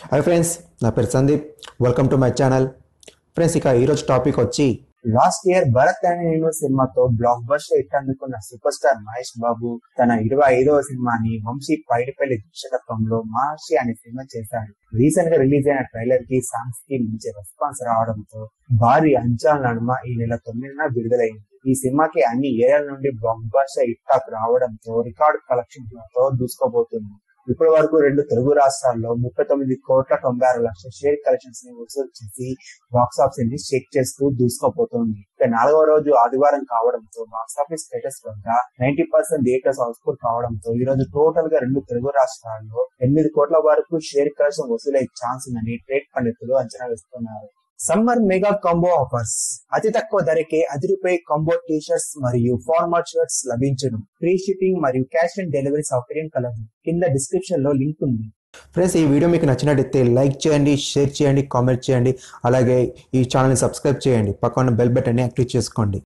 hi friends నా పేరు Sandeep welcome to my channel friends ఇక ఈరోజు టాపిక్ వచ్చి లాస్ట్ ఇయర్ భరత్ అనే నేను సినిమాతో బ్లాక్ బస్టర్ హిట్ అందుకున్న సూపర్ స్టార్ మహేష్ బాబు తన ఇరవై ఐదవ సినిమాని వంశీ పైడిపల్లి దర్శకత్వంలో మహర్షి అనే సినిమా చేశాడు రీసెంట్ గా రిలీజ్ అయిన ట్రైలర్ కి సాంగ్స్ కి మంచి రెస్పాన్స్ రావడంతో భారీ అంచనాల నడుమ ఈ నెల తొమ్మిదిన విడుదలైంది ఈ సినిమాకి అన్ని ఏరియాల నుండి బ్లాక్ బస్టర్ హిట్ టాక్ రావడంతో రికార్డ్ కలెక్షన్లతో దూసుకోబోతుంది ఇప్పటి వరకు రెండు తెలుగు రాష్ట్రాల్లో ముప్పై తొమ్మిది కోట్ల తొంభై ఆరు లక్షల షేర్ కలెక్షన్స్ ని వసూలు చేసి బాక్స్ ఆఫీస్ ని చెక్ చేస్తూ దూసుకోపోతుంది ఇక నాలుగవ రోజు ఆదివారం కావడంతో బాక్స్ ఆఫీస్ స్టేటస్ వద్ద నైన్టీ పర్సెంట్ థియేటర్స్ హౌస్ఫుల్ కావడంతో ఈ రోజు టోటల్ గా రెండు తెలుగు రాష్ట్రాల్లో ఎనిమిది కోట్ల వరకు షేర్ కలెక్షన్ వసూలయ్యే ఛాన్స్ ఉందని ట్రేడ్ పండితులు అంచనా వేస్తున్నారు సమ్మర్ మెగా కాంబో ఆఫర్స్ అతి తక్కువ ధరకే అదిరిపోయే కాంబో టీ షర్ట్స్ మరియు ఫార్మల్ షర్ట్స్ లభించును ఫ్రీ షిప్పింగ్ మరియు క్యాష్ ఆన్ డెలివరీ సౌకర్యం కలదు కింద డిస్క్రిప్షన్ లో లింక్ ఉంది ఫ్రెండ్స్ ఈ వీడియో మీకు నచ్చినట్టయితే లైక్ చేయండి షేర్ చేయండి కామెంట్ చేయండి అలాగే ఈ ఛానల్ని సబ్స్క్రైబ్ చేయండి పక్కన బెల్ బటన్ని యాక్టివ్ చేసుకోండి